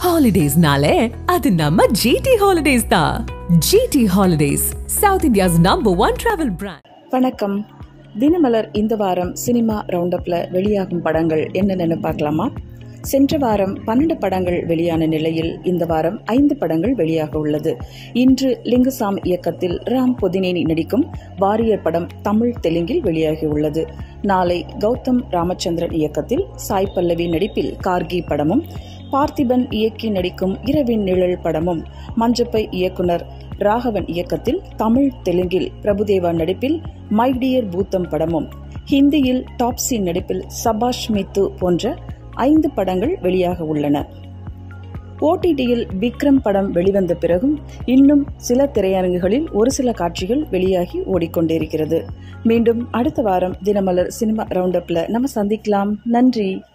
ஹாலிடேஸ்னாலே அது நம்ம ஜிடி ஹாலிடேஸ் தான் GT holidays south India's number one travel brand வணக்கம் தினமலர் இந்த வாரம் சினிமா ரவுண்டப்ல வெளியாகும் படங்கள் என்னென்னு பார்க்கலாமா சென்ற வாரம் பன்னெண்டு படங்கள் வெளியான நிலையில் இந்த வாரம் ஐந்து படங்கள் வெளியாக உள்ளது இன்று லிங்குசாமி இயக்கத்தில் ராம் பொதினேனி நடிக்கும் வாரியர் படம் தமிழ் தெலுங்கில் வெளியாகி உள்ளது நாளை கௌதம் ராமச்சந்திரன் இயக்கத்தில் சாய் பல்லவி நடிப்பில் கார்கி படமும் பார்த்திபன் இயக்கி நடிக்கும் இரவின் நிழல் படமும் மஞ்சப்பை இயக்குனர் ராகவன் இயக்கத்தில் தமிழ் தெலுங்கில் பிரபுதேவா நடிப்பில் மை டியர் பூத்தம் படமும் ஹிந்தியில் டாப்ஸி நடிப்பில் சபாஷ் மித்து போன்ற ஐந்து படங்கள் வெளியாக உள்ளன ஓடிடியில் விக்ரம் படம் வெளிவந்த பிறகும் இன்னும் சில திரையரங்குகளில் ஒரு சில காட்சிகள் வெளியாகி ஓடிக்கொண்டிருக்கிறது மீண்டும் அடுத்த வாரம் தினமலர் சினிமா ரவுண்டப்ல நம்ம சந்திக்கலாம் நன்றி